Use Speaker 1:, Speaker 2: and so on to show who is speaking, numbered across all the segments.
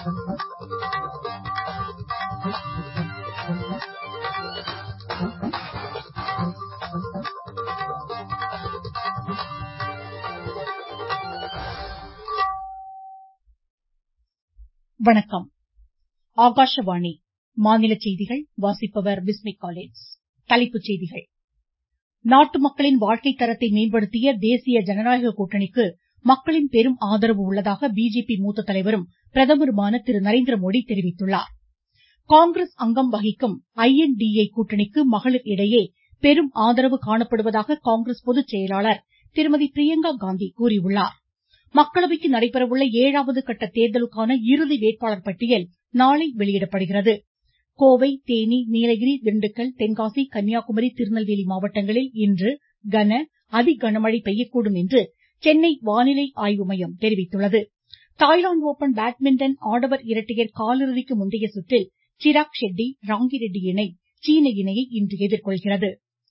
Speaker 1: வணக்கம் ஆகாஷவாணி மாநிலச் செய்திகள் வாசிப்பவர் பிஸ்மி காலின்ஸ் தலைப்புச் செய்திகள் நாட்டு மக்களின் வாழ்க்கைத் தரத்தை மேம்படுத்திய தேசிய ஜனநாயக கூட்டணிக்கு மக்களின் பெரும் ஆதரவு உள்ளதாக பிஜேபி மூத்த தலைவரும் பிரதமருமான திரு நரேந்திரமோடி தெரிவித்துள்ளார் காங்கிரஸ் அங்கம் வகிக்கும் ஐ என் டி ஏ கூட்டணிக்கு மகளிர் இடையே பெரும் ஆதரவு காணப்படுவதாக காங்கிரஸ் பொதுச் செயலாளர் திருமதி பிரியங்கா காந்தி கூறியுள்ளார் மக்களவைக்கு நடைபெறவுள்ள ஏழாவது கட்ட தேர்தலுக்கான இறுதி வேட்பாளர் பட்டியல் நாளை வெளியிடப்படுகிறது கோவை தேனி நீலகிரி திண்டுக்கல் தென்காசி கன்னியாகுமரி திருநெல்வேலி மாவட்டங்களில் இன்று கன அதி கனமழை பெய்யக்கூடும் என்று சென்னை வானிலை ஆய்வு மையம் தெரிவித்துள்ளது தாய்லாந்து ஓபன் பேட்மிண்டன் ஆடவர் இரட்டையர் காலிறுதிக்கு முந்தைய சுற்றில் சிராக் ஷெட்டி ராங்கிரெட்டி இணை சீன இணையை இன்று எதிர்கொள்கிறது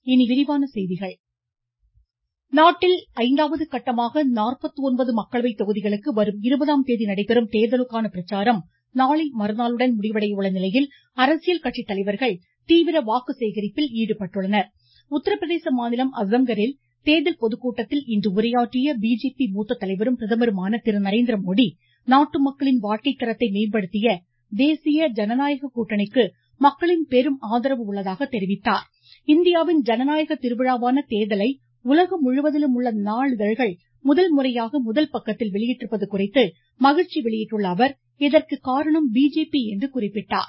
Speaker 1: நாட்டில் ஐந்தாவது கட்டமாக மக்களவை தொகுதிகளுக்கு வரும் இருபதாம் தேதி நடைபெறும் தேர்தலுக்கான பிரச்சாரம் நாளை மறுநாளுடன் முடிவடைய உள்ள நிலையில் அரசியல் கட்சி தலைவர்கள் தீவிர வாக்கு சேகரிப்பில் ஈடுபட்டுள்ளனர் உத்தரப்பிரதேச மாநிலம் அஸம்கரில் தேர்தல் பொதுக்கூட்டத்தில் இன்று உரையாற்றிய பிஜேபி மூத்த தலைவரும் பிரதமருமான திரு நரேந்திரமோடி நாட்டு மக்களின் வாழ்க்கைத் தரத்தை மேம்படுத்திய தேசிய ஜனநாயக கூட்டணிக்கு மக்களின் பெரும் ஆதரவு உள்ளதாக தெரிவித்தார் இந்தியாவின் ஜனநாயக திருவிழாவான தேர்தலை உலகம் முழுவதிலும் உள்ள நாளிதழ்கள் முதல் முறையாக முதல் பக்கத்தில் வெளியிட்டிருப்பது குறித்து மகிழ்ச்சி வெளியிட்டுள்ள அவர் இதற்கு காரணம் பிஜேபி என்று குறிப்பிட்டார்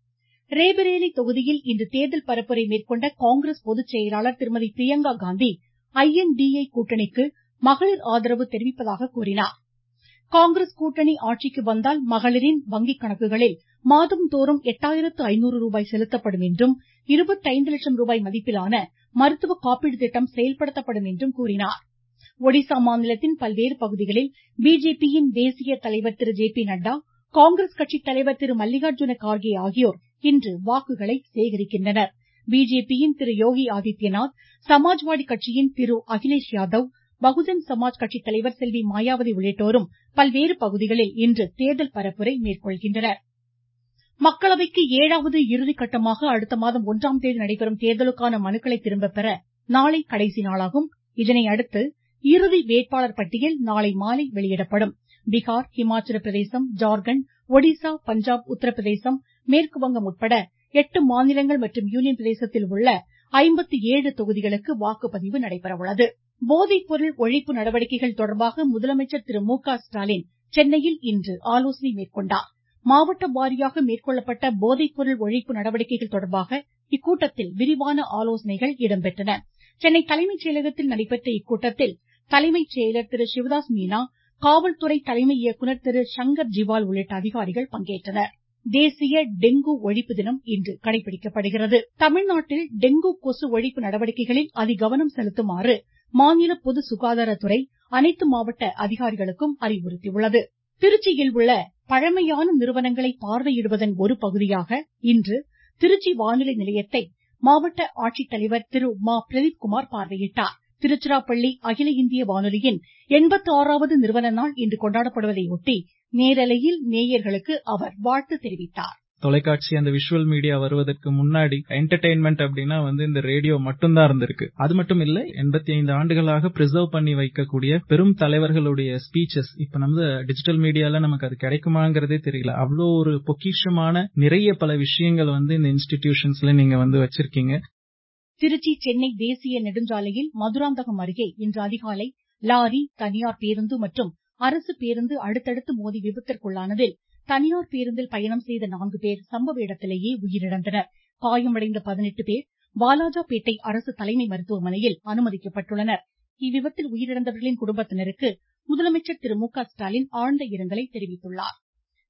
Speaker 1: ரேபரேலி தொகுதியில் இன்று தேர்தல் பரப்புரை மேற்கொண்ட காங்கிரஸ் பொதுச் செயலாளர் திருமதி Priyanka Gandhi I N D A கூட்டணிக்கு மகளிர் ஆதரவு தெரிவிப்பதாக கூறினார் காங்கிரஸ் கூட்டணி ஆட்சிக்கு வந்தால் மகளிரின் வங்கிக் கணக்குகளில் மாதந்தோறும் எட்டாயிரத்து ஐநூறு ரூபாய் செலுத்தப்படும் என்றும் இருபத்தைந்து லட்சம் ரூபாய் மதிப்பிலான மருத்துவ காப்பீடு திட்டம் செயல்படுத்தப்படும் என்றும் கூறினார் ஒடிசா மாநிலத்தின் பல்வேறு பகுதிகளில் பிஜேபியின் தேசிய தலைவர் திரு ஜே பி நட்டா காங்கிரஸ் கட்சி தலைவர் திரு மல்லிகார்ஜுன கார்கே ஆகியோர் இன்று வாக்குகளை சேகரிக்கின்றனர் பிஜேபியின் திரு யோகி ஆதித்யநாத் சமாஜ்வாடி கட்சியின் திரு அகிலேஷ் யாதவ் பகுஜன் சமாஜ் கட்சி தலைவர் செல்வி மாயாவதி உள்ளிட்டோரும் பல்வேறு பகுதிகளில் இன்று தேர்தல் பரப்புரை மேற்கொள்கின்றனர் மக்களவைக்கு ஏழாவது இறுதிக்கட்டமாக அடுத்த மாதம் ஒன்றாம் தேதி நடைபெறும் தேர்தலுக்கான மனுக்களை திரும்ப பெற நாளை கடைசி நாளாகும் இதனையடுத்து இறுதி வேட்பாளர் பட்டியல் நாளை மாலை வெளியிடப்படும் பீகார் ஹிமாச்சல பிரதேசம் ஜார்க்கண்ட் ஒடிசா பஞ்சாப் உத்தரப்பிரதேசம் மேற்குவங்கம் உட்பட எட்டு மாநிலங்கள் மற்றும் யூனியன் பிரதேசத்தில் உள்ள ஐம்பத்து ஏழு தொகுதிகளுக்கு வாக்குப்பதிவு நடைபெற உள்ளது போதைப்பொருள் ஒழிப்பு நடவடிக்கைகள் தொடர்பாக முதலமைச்சர் திரு மு க ஸ்டாலின் சென்னையில் இன்று ஆலோசனை மேற்கொண்டார் மாவட்டம் வாரியாக மேற்கொள்ளப்பட்ட போதைப்பொருள் ஒழிப்பு நடவடிக்கைகள் தொடர்பாக இக்கூட்டத்தில் விரிவான ஆலோசனைகள் இடம்பெற்றன சென்னை தலைமைச் செயலகத்தில் நடைபெற்ற இக்கூட்டத்தில் தலைமைச் செயலர் திரு சிவதாஸ் மீனா காவல்துறை தலைமை இயக்குநர் திரு சங்கர் ஜிவால் உள்ளிட்ட அதிகாரிகள் பங்கேற்றனர் தேசிய டெங்கு ஒழிப்பு தினம் இன்று கடைபிடிக்கப்படுகிறது தமிழ்நாட்டில் டெங்கு கொசு ஒழிப்பு நடவடிக்கைகளில் அதிகவனம் செலுத்துமாறு மாநில பொது சுகாதாரத்துறை அனைத்து மாவட்ட அதிகாரிகளுக்கும் அறிவுறுத்தியுள்ளது திருச்சியில் உள்ள பழமையான நிறுவனங்களை பார்வையிடுவதன் ஒரு பகுதியாக இன்று திருச்சி வானொலி நிலையத்தை மாவட்ட ஆட்சித்தலைவர் திரு மா பிரதீப்குமார் பார்வையிட்டார் திருச்சிராப்பள்ளி அகில இந்திய வானொலியின் எண்பத்தாறாவது நிறுவன நாள் இன்று கொண்டாடப்படுவதையொட்டி நேரலையில் நேயர்களுக்கு அவர் வாழ்த்து தெரிவித்தார்
Speaker 2: தொலைக்காட்சி அந்த விஷுவல் மீடியா வருவதற்கு முன்னாடி என்டர்டெயின்மெண்ட் அப்படின்னா வந்து இந்த ரேடியோ மட்டும்தான் இருந்திருக்கு அது மட்டும் இல்ல எண்பத்தி ஐந்து ஆண்டுகளாக பிரிசர்வ் பண்ணி வைக்கக்கூடிய பெரும் தலைவர்களுடைய ஸ்பீச்சஸ் இப்ப நம்ம டிஜிட்டல் மீடியால நமக்கு அது கிடைக்குமாங்கிறதே தெரியல அவ்வளோ ஒரு பொக்கிஷமான நிறைய பல விஷயங்கள் வந்து இந்த இன்ஸ்டிடியூஷன்ஸ்ல நீங்க வந்து வச்சிருக்கீங்க
Speaker 1: திருச்சி சென்னை தேசிய நெடுஞ்சாலையில் மதுராந்தகம் அருகே இன்று அதிகாலை லாரி தனியார் பேருந்து மற்றும் அரசு பேருந்து அடுத்தடுத்து மோதி விபத்திற்குள்ளானதில் தனியார் பேருந்தில் பயணம் செய்த நான்கு பேர் சம்பவ இடத்திலேயே உயிரிழந்தனர் காயமடைந்த பதினெட்டு பேர் வாலாஜாபேட்டை அரசு தலைமை மருத்துவமனையில் அனுமதிக்கப்பட்டுள்ளனர் இவ்விபத்தில் உயிரிழந்தவர்களின் குடும்பத்தினருக்கு முதலமைச்சர் திரு மு க ஸ்டாலின் ஆழ்ந்த இரங்கலை தெரிவித்துள்ளார்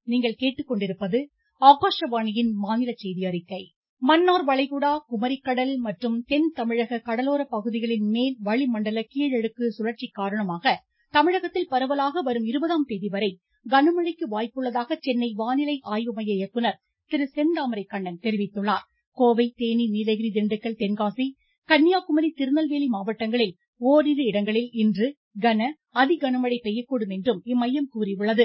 Speaker 1: மன்னார் வளைகுடா குமரிக்கடல் மற்றும் தென் தமிழக கடலோர பகுதிகளின் மேல் வளிமண்டல கீழடுக்கு சுழற்சி காரணமாக தமிழகத்தில் பரவலாக வரும் இருபதாம் தேதி வரை கனமழைக்கு வாய்ப்புள்ளதாக சென்னை வானிலை ஆய்வு மைய இயக்குநர் திரு செந்தாமரை கண்ணன் தெரிவித்துள்ளார் கோவை தேனி நீலகிரி திண்டுக்கல் தென்காசி கன்னியாகுமரி திருநெல்வேலி மாவட்டங்களில் ஓரிரு இடங்களில் இன்று கன அதி கனமழை பெய்யக்கூடும் என்றும் இம்மையம் கூறியுள்ளது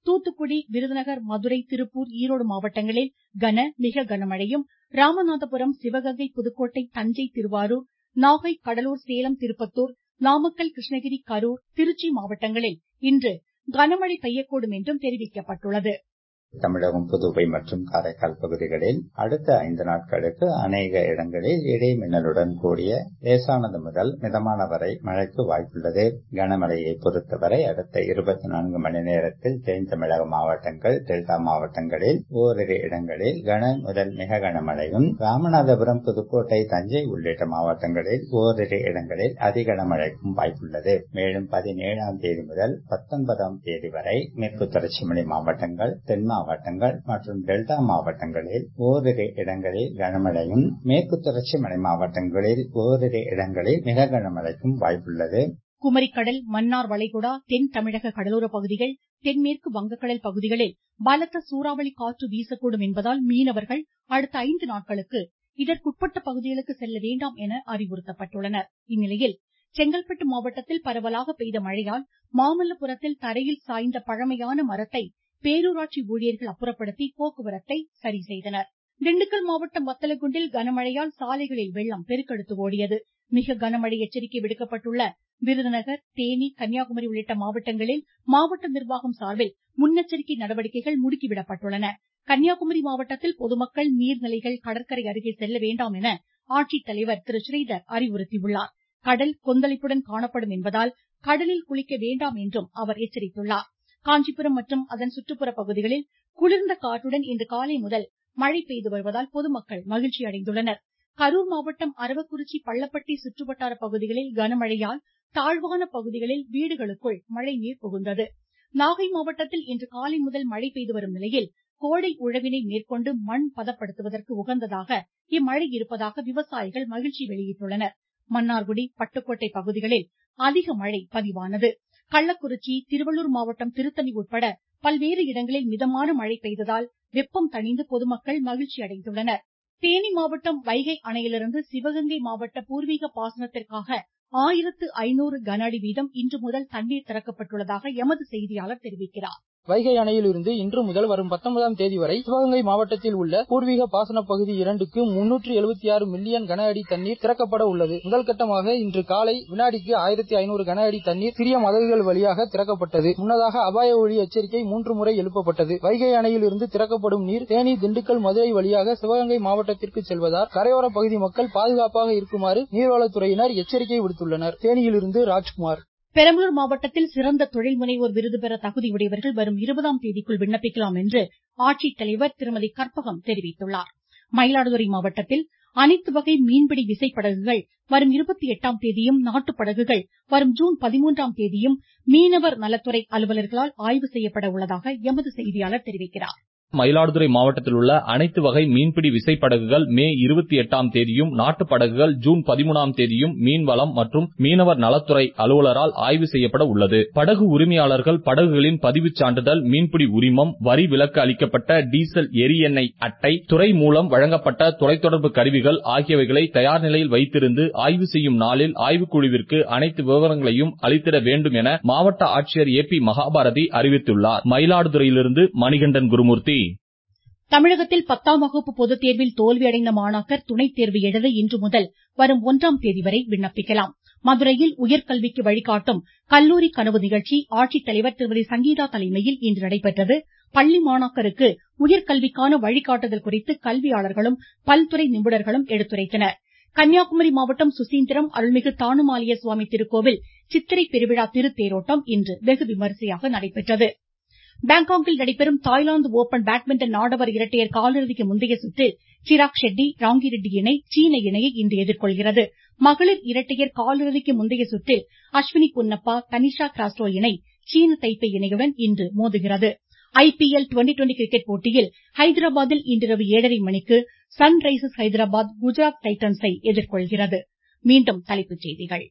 Speaker 1: தூத்துக்குடி விருதுநகர் மதுரை திருப்பூர் ஈரோடு மாவட்டங்களில் கன மிக கனமழையும் ராமநாதபுரம் சிவகங்கை புதுக்கோட்டை தஞ்சை திருவாரூர் நாகை கடலூர் சேலம் திருப்பத்தூர் நாமக்கல் கிருஷ்ணகிரி கரூர் திருச்சி மாவட்டங்களில் இன்று கனமழை பெய்யக்கூடும் என்றும் தெரிவிக்கப்பட்டுள்ளது
Speaker 3: தமிழகம் புதுவை மற்றும் காரைக்கால் பகுதிகளில் அடுத்த ஐந்து நாட்களுக்கு அநேக இடங்களில் இடி மின்னலுடன் கூடிய லேசானது முதல் மிதமான வரை மழைக்கு வாய்ப்புள்ளது கனமழையை பொறுத்தவரை அடுத்த இருபத்தி நான்கு மணி நேரத்தில் தென் தமிழக மாவட்டங்கள் டெல்டா மாவட்டங்களில் ஓரிரு இடங்களில் கன முதல் மிக கனமழையும் ராமநாதபுரம் புதுக்கோட்டை தஞ்சை உள்ளிட்ட மாவட்டங்களில் ஓரிரு இடங்களில் அதி கனமழைக்கும் வாய்ப்புள்ளது மேலும் பதினேழாம் தேதி முதல் பத்தொன்பதாம் தேதி வரை மேற்கு தொடர்ச்சி மலை மாவட்டங்கள் தென் மாவட்டங்கள் மற்றும் டெல்டா மாவட்டங்களில் ஓரிரு இடங்களில் கனமழையும் மேற்கு தொடர்ச்சி மலை மாவட்டங்களில் ஓரிரு இடங்களில் மிக கனமழைக்கும் வாய்ப்புள்ளது
Speaker 1: குமரிக்கடல் மன்னார் வளைகுடா தென் தமிழக கடலோர பகுதிகள் தென்மேற்கு வங்கக்கடல் பகுதிகளில் பலத்த சூறாவளி காற்று வீசக்கூடும் என்பதால் மீனவர்கள் அடுத்த ஐந்து நாட்களுக்கு இதற்குட்பட்ட பகுதிகளுக்கு செல்ல வேண்டாம் என அறிவுறுத்தப்பட்டுள்ளனர் இந்நிலையில் செங்கல்பட்டு மாவட்டத்தில் பரவலாக பெய்த மழையால் மாமல்லபுரத்தில் தரையில் சாய்ந்த பழமையான மரத்தை பேரூராட்சி ஊழியர்கள் அப்புறப்படுத்தி போக்குவரத்தை சரி செய்தனர் திண்டுக்கல் மாவட்டம் வத்தலகுண்டில் கனமழையால் சாலைகளில் வெள்ளம் பெருக்கெடுத்து ஓடியது மிக கனமழை எச்சரிக்கை விடுக்கப்பட்டுள்ள விருதுநகர் தேனி கன்னியாகுமரி உள்ளிட்ட மாவட்டங்களில் மாவட்ட நிர்வாகம் சார்பில் முன்னெச்சரிக்கை நடவடிக்கைகள் முடுக்கிவிடப்பட்டுள்ளன கன்னியாகுமரி மாவட்டத்தில் பொதுமக்கள் நீர்நிலைகள் கடற்கரை அருகே செல்ல வேண்டாம் என ஆட்சித்தலைவர் திரு ஸ்ரீதர் அறிவுறுத்தியுள்ளார் கடல் கொந்தளிப்புடன் காணப்படும் என்பதால் கடலில் குளிக்க வேண்டாம் என்றும் அவர் எச்சரித்துள்ளார் காஞ்சிபுரம் மற்றும் அதன் சுற்றுப்புற பகுதிகளில் குளிர்ந்த காற்றுடன் இன்று காலை முதல் மழை பெய்து வருவதால் பொதுமக்கள் மகிழ்ச்சி அடைந்துள்ளனர் கரூர் மாவட்டம் அரவக்குறிச்சி பள்ளப்பட்டி சுற்றுவட்டார பகுதிகளில் கனமழையால் தாழ்வான பகுதிகளில் வீடுகளுக்குள் மழைநீர் புகுந்தது நாகை மாவட்டத்தில் இன்று காலை முதல் மழை பெய்து வரும் நிலையில் கோடை உழவினை மேற்கொண்டு மண் பதப்படுத்துவதற்கு உகந்ததாக இம்மழை இருப்பதாக விவசாயிகள் மகிழ்ச்சி வெளியிட்டுள்ளனர் மன்னார்குடி பட்டுக்கோட்டை பகுதிகளில் அதிக மழை பதிவானது கள்ளக்குறிச்சி திருவள்ளூர் மாவட்டம் திருத்தணி உட்பட பல்வேறு இடங்களில் மிதமான மழை பெய்ததால் வெப்பம் தணிந்து பொதுமக்கள் மகிழ்ச்சி அடைந்துள்ளனர் தேனி மாவட்டம் வைகை அணையிலிருந்து சிவகங்கை மாவட்ட பூர்வீக பாசனத்திற்காக ஆயிரத்து ஐநூறு கன அடி வீதம் இன்று முதல் தண்ணீர் திறக்கப்பட்டுள்ளதாக எமது செய்தியாளர் தெரிவிக்கிறார்
Speaker 4: வைகை அணையிலிருந்து இன்று முதல் வரும் பத்தொன்பதாம் தேதி வரை சிவகங்கை மாவட்டத்தில் உள்ள பூர்வீக பாசன பகுதி இரண்டுக்கு முன்னூற்று எழுபத்தி ஆறு மில்லியன் கன அடி தண்ணீர் திறக்கப்பட உள்ளது முதல் கட்டமாக இன்று காலை வினாடிக்கு ஆயிரத்தி ஐநூறு கன அடி தண்ணீர் சிறிய மதகுகள் வழியாக திறக்கப்பட்டது முன்னதாக அபாய ஒளி எச்சரிக்கை மூன்று முறை எழுப்பப்பட்டது வைகை அணையில் இருந்து திறக்கப்படும் நீர் தேனி திண்டுக்கல் மதுரை வழியாக சிவகங்கை மாவட்டத்திற்கு செல்வதால் கரையோர பகுதி மக்கள் பாதுகாப்பாக இருக்குமாறு நீர்வளத்துறையினர் எச்சரிக்கை விடுத்துள்ளனர் தேனியிலிருந்து ராஜ்குமார்
Speaker 1: பெரம்பலூர் மாவட்டத்தில் சிறந்த தொழில் முனைவோர் விருது பெற தகுதியுடையவர்கள் வரும் இருபதாம் தேதிக்குள் விண்ணப்பிக்கலாம் என்று ஆட்சித்தலைவர் திருமதி கற்பகம் தெரிவித்துள்ளார் மயிலாடுதுறை மாவட்டத்தில் அனைத்து வகை மீன்பிடி விசைப்படகுகள் வரும் இருபத்தி எட்டாம் தேதியும் நாட்டுப் படகுகள் வரும் ஜூன் பதிமூன்றாம் தேதியும் மீனவர் நலத்துறை அலுவலர்களால் ஆய்வு செய்யப்பட உள்ளதாக எமது செய்தியாளர் தெரிவிக்கிறார்
Speaker 5: மயிலாடுதுறை மாவட்டத்தில் உள்ள அனைத்து வகை மீன்பிடி விசைப்படகுகள் மே இருபத்தி எட்டாம் தேதியும் நாட்டுப் படகுகள் ஜூன் பதிமூணாம் தேதியும் மீன்வளம் மற்றும் மீனவர் நலத்துறை அலுவலரால் ஆய்வு செய்யப்பட உள்ளது படகு உரிமையாளர்கள் படகுகளின் பதிவுச் சான்றிதழ் மீன்பிடி உரிமம் வரி விலக்கு அளிக்கப்பட்ட டீசல் எரி எண்ணெய் அட்டை துறை மூலம் வழங்கப்பட்ட தொலைத்தொடர்பு கருவிகள் ஆகியவைகளை தயார் நிலையில் வைத்திருந்து ஆய்வு செய்யும் நாளில் ஆய்வுக்குழுவிற்கு அனைத்து விவரங்களையும் அளித்திட வேண்டும் என மாவட்ட ஆட்சியர் ஏ பி மகாபாரதி அறிவித்துள்ளார் மயிலாடுதுறையிலிருந்து மணிகண்டன் குருமூர்த்தி
Speaker 1: தமிழகத்தில் பத்தாம் வகுப்பு பொதுத் தேர்வில் தோல்வியடைந்த மாணாக்கர் துணைத் தேர்வு எழுத இன்று முதல் வரும் ஒன்றாம் தேதி வரை விண்ணப்பிக்கலாம் மதுரையில் உயர்கல்விக்கு வழிகாட்டும் கல்லூரி கனவு நிகழ்ச்சி ஆட்சித்தலைவர் திருமதி சங்கீதா தலைமையில் இன்று நடைபெற்றது பள்ளி மாணாக்கருக்கு உயர்கல்விக்கான வழிகாட்டுதல் குறித்து கல்வியாளர்களும் பல்துறை நிபுணர்களும் எடுத்துரைத்தனர் கன்னியாகுமரி மாவட்டம் சுசீந்திரம் அருள்மிகு தானுமாலிய சுவாமி திருக்கோவில் சித்திரை பெருவிழா திருத்தேரோட்டம் இன்று வெகு விமரிசையாக நடைபெற்றது பாங்காக்கில் நடைபெறும் தாய்லாந்து ஓபன் பேட்மிண்டன் ஆடவர் இரட்டையர் காலிறுதிக்கு முந்தைய சுற்றில் சிராக் ஷெட்டி ராங்கிரெட்டி இணை சீன இணையை இன்று எதிர்கொள்கிறது மகளிர் இரட்டையர் காலிறுதிக்கு முந்தைய சுற்றில் அஸ்வினி புன்னப்பா தனிஷா கிராஸ்டோ இணை சீன தைப்பே இணையுடன் இன்று மோதுகிறது ஐபிஎல் டுவெண்டி டுவெண்டி கிரிக்கெட் போட்டியில் ஹைதராபாத்தில் இன்றிரவு ஏழரை மணிக்கு சன்ரைசர்ஸ் ஹைதராபாத் குஜராத் டைட்டன்ஸை எதிர்கொள்கிறது மீண்டும் தலைப்புச் செய்திகள்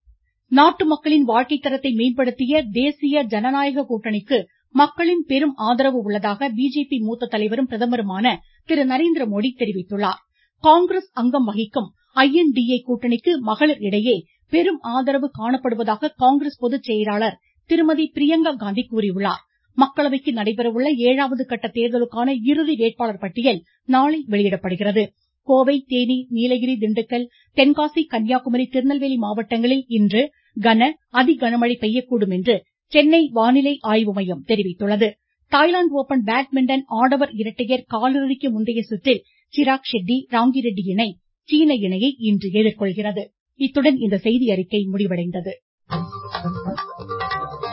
Speaker 1: நாட்டு மக்களின் வாழ்க்கை தரத்தை மேம்படுத்திய தேசிய ஜனநாயக கூட்டணிக்கு மக்களின் பெரும் ஆதரவு உள்ளதாக பிஜேபி மூத்த தலைவரும் பிரதமருமான திரு நரேந்திரமோடி தெரிவித்துள்ளார் காங்கிரஸ் அங்கம் வகிக்கும் ஐஎன்டிஏ கூட்டணிக்கு மகளிர் இடையே பெரும் ஆதரவு காணப்படுவதாக காங்கிரஸ் பொதுச் செயலாளர் திருமதி பிரியங்கா காந்தி கூறியுள்ளார் மக்களவைக்கு நடைபெறவுள்ள ஏழாவது கட்ட தேர்தலுக்கான இறுதி வேட்பாளர் பட்டியல் நாளை வெளியிடப்படுகிறது கோவை தேனி நீலகிரி திண்டுக்கல் தென்காசி கன்னியாகுமரி திருநெல்வேலி மாவட்டங்களில் இன்று கன அதி கனமழை பெய்யக்கூடும் என்று சென்னை வானிலை ஆய்வு மையம் தெரிவித்துள்ளது தாய்லாந்து ஓபன் பேட்மிண்டன் ஆடவர் இரட்டையர் காலிறுதிக்கு முந்தைய சுற்றில் சிராக் ஷெட்டி ராங்கிரெட்டி இணை சீன இணையை இன்று எதிர்கொள்கிறது இத்துடன் இந்த செய்தியறிக்கை முடிவடைந்தது